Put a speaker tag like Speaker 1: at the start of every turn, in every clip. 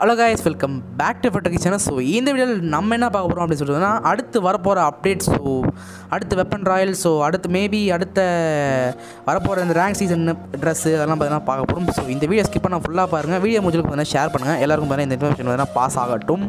Speaker 1: hello guys welcome back to ஃபட்டகி channel so இந்த வீடியோவில் நம்ம என்ன பார்க்க போகிறோம் அப்படின்னு சொல்லிட்டுனா அடுத்து வரப்போகிற அப்டேட் ஸோ அடுத்து வெப்பன் ராயல் ஸோ அடுத்து மேபி அடுத்த வரப்போகிற இந்த ரேங்க் சீசன் ட்ரெஸ்ஸு அதெல்லாம் பார்த்தீங்கன்னா பார்க்க போகிறோம் ஸோ இந்த வீடியோ ஸ்கிப் பண்ண ஃபுல்லாக பாருங்கள் வீடியோ முடிஞ்சு பார்த்தீங்கன்னா ஷேர் பண்ணுங்கள் எல்லாருக்கும் பார்த்தீங்கன்னா இந்த இன்ஃபர்மேஷன் பார்த்தீங்கன்னா பாஸ் ஆகட்டும்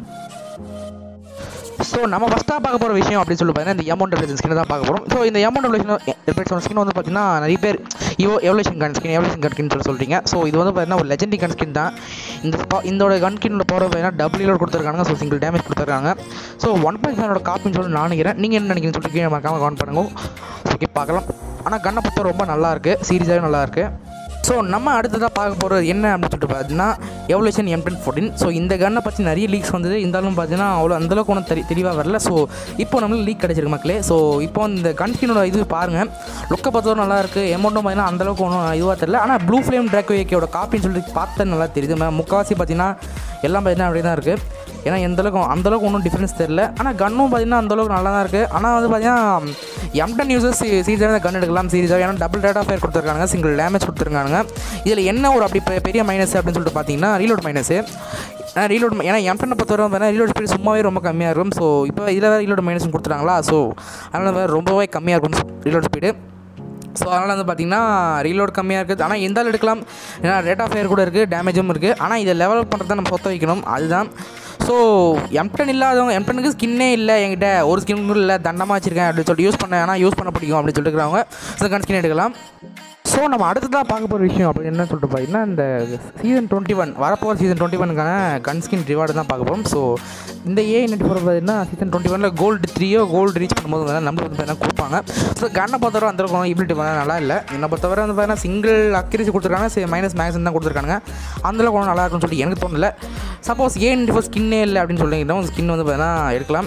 Speaker 1: ஸோ நம்ம ஃபஸ்ட்டாக பார்க்க போகிற விஷயம் அப்படின்னு சொல்லி பார்த்தீங்கன்னா இந்த அமௌண்ட் ரெப்ரேஷன் ஸ்கின் தான் பார்க்க போகிறோம் ஸோ இந்த அமௌண்ட் ரெப்ரேஷன் ஸ்கின் வந்து பார்த்தீங்கன்னா நிறைய பேர் evo evolution gun skin evolution gun skin சொல்லி சொல்கிறீங்க ஸோ இது வந்து பார்த்தீங்கன்னா ஒரு லெஜெண்டரி கன் ஸ்கின் தான் இந்த ஸ்பா இதோட கன் ஸ்கின்னோட பவர் பார்த்தீங்கன்னா டபுள் லோட் கொடுத்துருக்காங்க ஸோ சிங்கிள் டேமேஜ் கொடுத்துருக்காங்க ஸோ ஒன் பாயிண்ட் செவனோட காப்பின்னு சொல்லி நான் நினைக்கிறேன் நீங்கள் என்ன நினைக்கிறீங்கன்னு சொல்லிட்டு கீழே மறக்காமல் கமெண்ட் பண்ணுங்க ஓகே பார்க்கலாம் ஆனால் கண்ணை பொறுத்த ரொம்ப நல்லா இருக்கு சீரியஸாகவே நல்லா இருக்கு ஸோ நம்ம அடுத்ததாக பார்க்க போகிறது என்ன அப்படின்னு சொல்லிட்டு பார்த்தீங்கன்னா evolution M ten fourteen so இந்த கன்னை பற்றி நிறைய லீக்ஸ் வந்தது இருந்தாலும் பார்த்தீங்கன்னா அவ்வளோ அந்தளவுக்கு ஒன்றும் தெரி தெளிவாக வரல ஸோ இப்போ நம்மளுக்கு லீக் கிடச்சிருக்கு மக்களே ஸோ இப்போ இந்த கன்ஸ்கினோட இது பாருங்கள் லுக்கை பார்த்ததும் நல்லா இருக்குது எமௌண்ட்டும் பார்த்தீங்கன்னா அந்தளவுக்கு ஒன்றும் இதுவாக தெரியல ஆனால் ப்ளூ ஃப்ளேம் ட்ராக்கோ ஏகேயோட காப்பின்னு சொல்லிட்டு பார்த்தா நல்லா தெரியுது ம- முக்கால்வாசி பார்த்தீங்கன்னா எல்லாம் பார்த்தீங்கன்னா அப்படியே தான் இருக்குது ஏன்னா எந்த அளவுக்கு அந்தளவுக்கு ஒன்றும் டிஃப்ரென்ஸ் தெரில ஆனால் கன்னும் பார்த்தீங்கன்னா அந்தளவுக்கு நல்லா தான் இருக்குது ஆனால் வந்து பார்த்தீங்கன்னா எம்டன் யூசர்ஸ் சீரியஸாக கன் எடுக்கலாம் சீரியஸாக ஏன்னா டபுள் டேட்டா ஃபேர் கொடுத்துருக்காங்க சிங்கிள் டேமேஜ் கொடுத்துருக்காங்க இதில் என்ன ஒரு அப்படி பெ- பெரிய மைனஸ் அப்படின்னு சொல்லிட்டு பார்த்தீங்கன்னா ரீலோட் மைனஸு ரீலோட் ஏன்னா எம்டனை பொறுத்தவரை பார்த்தீங்கன்னா ரீலோட் ஸ்பீடு சும்மாவே ரொம்ப கம்மியாக இருக்கும் ஸோ இப்போ இதில் வேறு ரீலோட் மைனஸ் கொடுத்துட்டாங்களா ஸோ அதனால் வேறு ரொம்பவே கம்மியாக இருக்கும் ரீலோட் ஸ்பீடு ஸோ அதனால் வந்து பார்த்தீங்கன்னா ரீலோட் கம்மியாக இருக்குது ஆனால் எந்தாலும் எடுக்கலாம் ஏன்னா ரேட் ஆஃப் ஃபயர் கூட இருக்குது டேமேஜும் இருக்குது ஆனால் இதை லெவலப் பண்ணுறத நம்ம சொத்த வைக்கணும் அதுதான் ஸோ எம்டன் இல்லாதவங்க எம்டனுக்கு ஸ்கின்னே இல்லை என்கிட்ட ஒரு ஸ்கின் கூட இல்லை தண்டமாக வச்சிருக்கேன் அப்படின்னு சொல்லிட்டு யூஸ் பண்ண ஆனால் யூஸ் பண்ண பிடிக்கும் அப்படின்னு சொல்லிட்டு இருக்கிறவங்க ஸோ கன் ஸ்கின் எடுக்கலாம் ஸோ நம்ம அடுத்ததாக பார்க்க போகிற விஷயம் அப்படின்னு என்ன சொல்லிட்டு பார்த்தீங்கன்னா இந்த சீசன் டுவெண்ட்டி ஒன் வரப்போகிற சீசன் டுவெண்ட்டி ஒனுக்கான கன் ஸ்கின் ரிவார்டு தான் பார்க்க போகிறோம் ஸோ இந்த ஏ நெட் ஃபோர் பார்த்தீங்கன்னா சீசன் டுவெண்ட்டி ஒனில் கோல்டு த்ரீயோ கோல்டு ரீச் பண்ணும்போது வந்து நம்மளுக்கு வந்து பார்த்தீங்கன்னா கொடுப்பாங்க ஸோ கண்ணை பொறுத்தவரை அந்த அளவுக்கு இபிலிட்டி பண்ண நல்லா இல்லை என்னை பொறுத்தவரை வந்து பார்த்தீங்கன்னா சிங்கிள் அக்யூரேசி கொடுத்துருக்காங்க மைனஸ் மேக்ஸின் தான் கொடுத்துருக்காங்க அந்தளவுக்கு ஒன்றும் நல்லா இருக்கும்னு சொல்லிட்டு எனக்கு தோணல சப்போஸ் ஏ நெட் ஃபோர் ஸ்கின்னே இல்லை அப்படின்னு சொல்லிங்கன்னா ஸ்கின் வந்து பார்த்தீங்கன்னா எடுக்கலாம்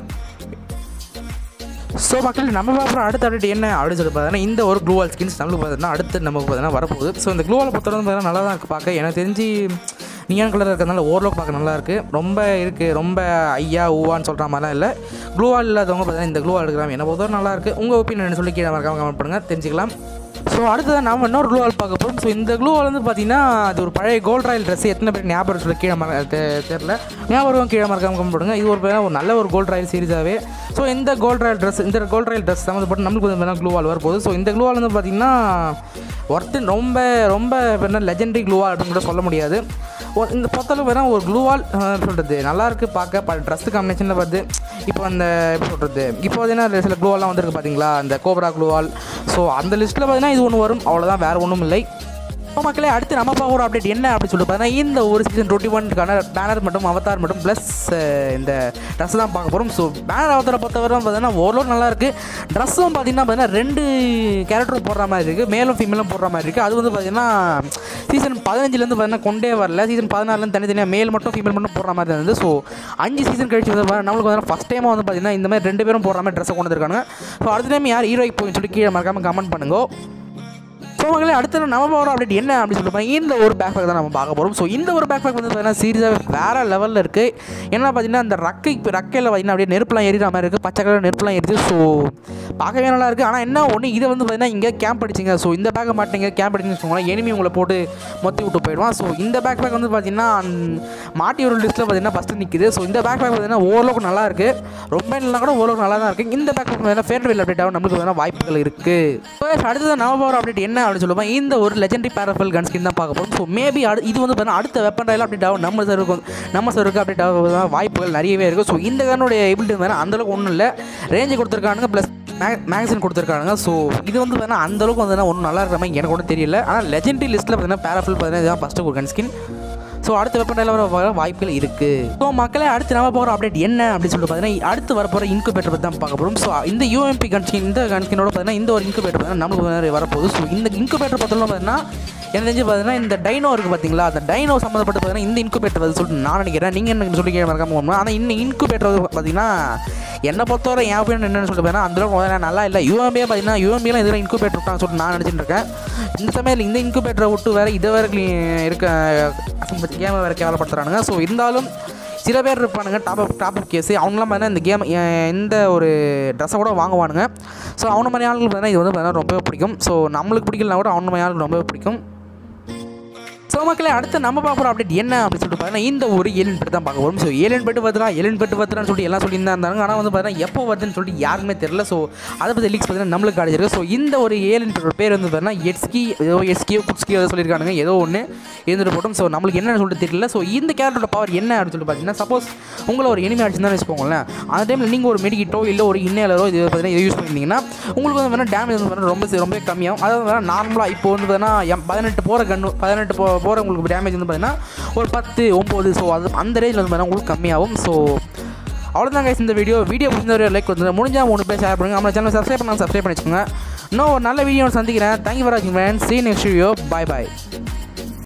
Speaker 1: ஸோ மக்கள் நம்ம பார்க்குற அடுத்த அப்டேட் என்ன அப்படின்னு சொல்லி பார்த்தீங்கன்னா இந்த ஒரு க்ளூவால் ஸ்கின்ஸ் நம்மளுக்கு பார்த்தீங்கன்னா அடுத்து நமக்கு பார்த்தீங்கன்னா வரப்போகுது ஸோ இந்த க்ளூவால் பொறுத்தவரை வந்து பார்த்தீங்கன்னா நல்லா தான் இருக்குது பார்க்க எனக்கு தெரிஞ்சு நியான் கலர் இருக்கிறதுனால ஓரளவுக்கு பார்க்க நல்லா இருக்குது ரொம்ப இருக்குது ரொம்ப ஐயா ஊவான்னு சொல்கிற மாதிரிலாம் இல்லை க்ளூவால் இல்லாதவங்க பார்த்தீங்கன்னா இந்த க்ளூவால் எடுக்கலாம் என்ன பொறுத்தவரை நல்லா இருக்குது உங்கள் ஒப்பீனியன் சொல்லி கீழே மறக்காம கமெண்ட் பண்ணுங்கள் தெரிஞ்சுக்கலாம் ஸோ அடுத்ததான் நம்ம இன்னொரு க்ளூவால் பார்க்க போகிறோம் ஸோ இந்த க்ளூவால் வந்து பார்த்தீங்கன்னா அது ஒரு பழைய கோல்ட் ராயல் ட்ரெஸ் எத்தனை பேர் ஞாபகம் சொல்லி கீழே மற தெ- தெரில ஞாபகம் கீழே மறக்காம கமெண்ட் பண்ணுங்க இது ஒரு பேர் ஒரு நல்ல ஒரு கோல்ட் ராயல் சீரிஸாகவே ஸோ இந்த கோல்ட் ராயல் ட்ரெஸ் இந்த கோல்ட் ராயல் ட்ரெஸ் சம்மந்தப்பட்டு நம்மளுக்கு வந்து க்ளூவால் வரப்போகுது ஸோ இந்த க்ளூவால் வந்து பார்த்தீங்கன்னா ஒர்த்து ரொம்ப ரொம்ப என்ன லெஜெண்டரி க்ளூவால் அப்படின்னு கூட சொல்ல முடியாது ஒரு- இந்த பொறுத்தளவு வேணால் ஒரு க்ளூவால் சொல்கிறது நல்லா இருக்குது பார்க்க ப ட்ரெஸ் காம்பினேஷனில் பார்த்து இப்போ அந்த எப்படி சொல்கிறது இப்போ பார்த்தீங்கன்னா சில க்ளூவால்லாம் வந்திருக்கு பார்த்தீங்களா அந்த கோப்ரா க்ளூவால் ஸோ அந்த லிஸ்ட்டில் பார்த்தீங்கன்னா இது ஒன்று வரும் அவ்வளோதான் வேறு ஒன்றும் இல்லை இப்போ மக்களே அடுத்து நம்ம பார்க்குற அப்டேட் என்ன அப்படின்னு சொல்லிட்டு பார்த்தீங்கன்னா இந்த ஒரு சீசன் டுவெண்ட்டி ஒன்க்கான பேனர் மட்டும் அவதார் மட்டும் ப்ளஸ் இந்த ட்ரெஸ் தான் பார்க்க போகிறோம் ஸோ பேனர் அவதாரை பொறுத்தவரை பார்த்தீங்கன்னா ஓரளவுக்கு நல்லா இருக்குது ட்ரெஸ்ஸும் பார்த்தீங்கன்னா பார்த்தீங்கன்னா ரெண்டு கேரக்டரும் போடுற மாதிரி இருக்குது மேலும் ஃபீமேலும் போடுற மாதிரி இருக்குது அது வந்து பார்த்தீங்கன்னா சீசன் பதினஞ்சுலேருந்து பார்த்தீங்கன்னா கொண்டே வரல சீசன் பதினாறுலேருந்து தனித்தனியாக மேல் மட்டும் ஃபீமேல் மட்டும் போடுற மாதிரி இருந்தது ஸோ அஞ்சு சீசன் கழிச்சு வந்து பாத்தீங்கன்னா நம்மளுக்கு வந்து ஃபஸ்ட் டைமாக வந்து பார்த்தீங்கன்னா இந்த மாதிரி ரெண்டு பேரும் போடுற மாதிரி ட்ரெஸ்ஸை கொண்டு வந்திருக்காங்க ஸோ அடுத்த டைம் யார் ஹீரோய்க்கு போயின்னு சொல்லி கீழே மறக்காமல் கமெண்ட் பண்ணுங்க ஸோ மக்களே அடுத்த நம்ம போகிற அப்டேட் என்ன அப்படின்னு சொல்லி பார்த்தீங்கன்னா இந்த ஒரு பேக் பேக் தான் நம்ம பார்க்க போகிறோம் ஸோ இந்த ஒரு பேக் பேக் வந்து பார்த்தீங்கன்னா சீரியஸாக வேறு லெவலில் இருக்குது என்ன பார்த்தீங்கன்னா இந்த ரக்கை இப்போ ரக்கையில் பார்த்தீங்கன்னா அப்படியே நெருப்புலாம் எரிகிற மாதிரி இருக்குது பச்சை கலர் நெருப்புலாம் எரியுது ஸோ பார்க்கவே நல்லா இருக்குது ஆனால் என்ன ஒன்று இதை வந்து பார்த்தீங்கன்னா இங்கே கேம்ப் அடிச்சிங்க ஸோ இந்த பேக்கை மாட்டிங்க கேம்ப் அடிச்சுன்னு வச்சுக்கோங்களேன் எனிமி உங்களை போட்டு மொத்தி விட்டு போயிடுவான் ஸோ இந்த பேக் பேக் வந்து பார்த்தீங்கன்னா மாட்டி ஒரு லிஸ்ட்டில் பார்த்தீங்கன்னா ஃபஸ்ட்டு நிற்குது ஸோ இந்த பேக் பேக் பார்த்தீங்கன்னா ஓரளவுக்கு நல்லா இருக்குது ரொம்ப இல்லைனா கூட ஓரளவுக்கு நல்லா தான் இருக்குது இந்த பேக் பேக் பார்த்தீங்கன்னா ஃபேர்வெல் அப்டேட் ஆகும் நம்மளுக்கு பார்த்தீங்கன்னா வாய்ப்புகள் இருக்குது அடுத்தது நம்ம போகிற அப்டேட் என்ன அப்படின்னு சொல்லுவோம் இந்த ஒரு லெஜெண்டரி பேரஃபல் கன் ஸ்கின் தான் பார்க்க போகிறோம் ஸோ மேபி அடு இது வந்து பார்த்தீங்கன்னா அடுத்த வெப்பன் ராயில் அப்டேட் ஆகும் நம்ம சருக்கு வந்து நம்ம சருக்கு அப்டேட் ஆக வாய்ப்புகள் நிறையவே இருக்குது ஸோ இந்த கன்னுடைய எபிலிட்டி வேறு அந்தளவுக்கு ஒன்றும் இல்லை ரேஞ்சு கொடுத்துருக்கானுங்க ப்ளஸ் மேகசின் கொடுத்துருக்கானுங்க ஸோ இது வந்து பார்த்தீங்கன்னா அந்தளவுக்கு வந்து ஒன்றும் நல்லா இருக்கிற மாதிரி எனக்கு ஒன்றும் தெரியல ஆனால் லெஜெண்டரி லிஸ்ட்டில் பார்த்தீங்கன்னா பேரஃபல் பார்த்தீங்கன்னா இதுதான் ஃபஸ்ட்டு ஒரு கன் ஸ்கின் ஸோ அடுத்த வெப்பன் ராயில் வர வாய்ப்புகள் இருக்குது ஸோ மக்களே அடுத்து நம்ம போகிற அப்டேட் என்ன அப்படின்னு சொல்லிட்டு பார்த்தீங்கன்னா அடுத்து வர போகிற இன்குபேட்டர் பற்றி தான் பார்க்க போகிறோம் ஸோ இந்த யூஎம்பி கன்ஸ்கின் இந்த கன்ஸ்கினோட பார்த்தீங்கன்னா இந்த ஒரு இன்குபேட்டர் பார்த்தீங்கன்னா நம்மளுக்கு வந்து வரப்போகுது ஸோ இந்த இன்குபேட்டர் பார்த்தோம்னா பார்த்தீங்கன்னா எனக்கு தெரிஞ்சு பார்த்தீங்கன்னா இந்த டைனோ இருக்குது பார்த்தீங்களா அந்த டைனோ சம்மந்தப்பட்டு பார்த்தீங்கன்னா இந்த இன்குபேட்டர் வந்து சொல்லிட்டு நான் நினைக்கிறேன் நீங்கள் என்ன சொல்லி கேட்க மறக்காம போகணும் ஆனால் இந்த இன்குபேட்டர் வந்து பார்த்தீங்கன்னா என்னை பொறுத்தவரை என் ஒப்பீனியன் என்னன்னு சொல்லிட்டு பார்த்தீங்கன்னா அந்தளவுக்கு முதல்ல நல்லா இல்லை யூஎம்பியே பார்த்தீங்கன்னா யூஎம்பியில் இதில் இன்குபேட்டர் இருக்கான்னு சொல்லிட்டு நான் நினச்சிட்டு இருக்கேன் இந்த சமயத்தில் இந்த இன்குபேட்டரை விட்டு வேறு இதை வேறு இருக்க கேமை வேறு கேவலப்படுத்துறானுங்க ஸோ இருந்தாலும் சில பேர் இருப்பானுங்க top up top up case அவங்களாம் பார்த்தீங்கன்னா இந்த கேம் இந்த ஒரு ட்ரெஸ்ஸை கூட வாங்குவானுங்க ஸோ அவன மாதிரி ஆளுங்களுக்கு பார்த்தீங்கன்னா இது வந்து பார்த்தீங்கன்னா ரொம்பவே பிடிக்கும் ஸோ நம்மளுக்கு பிடிக்கலனா கூட அவன மாதிரி ஆளுக்கு ரொம்பவே பிடிக்கும் ஸோ ஸோ மக்களே அடுத்து நம்ம பார்க்க போகிற அப்டேட் என்ன அப்படின்னு சொல்லிட்டு பார்த்தீங்கன்னா இந்த ஒரு ஏலியன் பெட்டு தான் பார்க்க போகிறோம் ஸோ ஏலியன் பெட்டு பார்த்துலாம் ஏலியன் பெட்டு பார்த்துலான்னு சொல்லிட்டு எல்லாம் சொல்லியிருந்தா இருந்தாங்க ஆனால் வந்து பார்த்தீங்கன்னா எப்போ வருதுன்னு சொல்லிட்டு யாருக்குமே தெரியல ஸோ அதை பற்றி லீக்ஸ் பார்த்தீங்கன்னா நம்மளுக்கு கிடைச்சிருக்கு ஸோ இந்த ஒரு ஏலியன் பெட்டோட பேர் வந்து பார்த்தீங்கன்னா எட்ஸ்கி ஏதோ எஸ்கியோ குட்ஸ்கியோ ஏதோ சொல்லியிருக்காங்க ஏதோ ஒன்று இருந்துட்டு போட்டோம் ஸோ நம்மளுக்கு என்னன்னு சொல்லிட்டு தெரியல ஸோ இந்த கேரக்டரோட பவர் என்ன அப்படின்னு சொல்லிட்டு பார்த்தீங்கன்னா சப்போஸ் உங்களை ஒரு எனிமி அடிச்சுன்னு வச்சுக்கோங்களேன் அந்த டைமில் நீங்கள் ஒரு மெடிக்கிட்டோ இல்லை ஒரு இன்னேலரோ இது பார்த்தீங்கன்னா இதை யூஸ் பண்ணியிருந்தீங்கன்னா உங்களுக்கு வந்து பார்த்தீங்கன்னா டேமேஜ் வந்து பார்த்தீங்கன்னா ரொம்ப ரொம்ப கம்மியாகும் அதாவது பார்த்தீங்கன்னா நார்மலாக இப்போ வந்து பார்த்தீங்கன்னா எம் பதினெட்டு போகிற கண்ணு பதினெட்டு போ போகிற உங்களுக்கு டேமேஜ் வந்து பார்த்தீங்கன்னா ஒரு பத்து ஒம்பது ஸோ அது அந்த ரேஞ்சில் வந்து பார்த்தீங்கன்னா உங்களுக்கு கம்மியாகும் ஸோ அவ்வளோதான் guys இந்த வீடியோ வீடியோ பிடிச்ச லைக் வந்து முடிஞ்சால் மூணு பேர் ஷேர் பண்ணுங்கள் நம்ம சேனல் சப்ஸ்கிரைப் பண்ணால் சப்ஸ்கிரைப் பண்ணி வச்சுக்கோங்க இன்னும் ஒரு நல்ல வீடியோ சந்திக்கிறேன் தேங்க்யூ ஃபார் வாட்சிங் friends see next video bye பாய்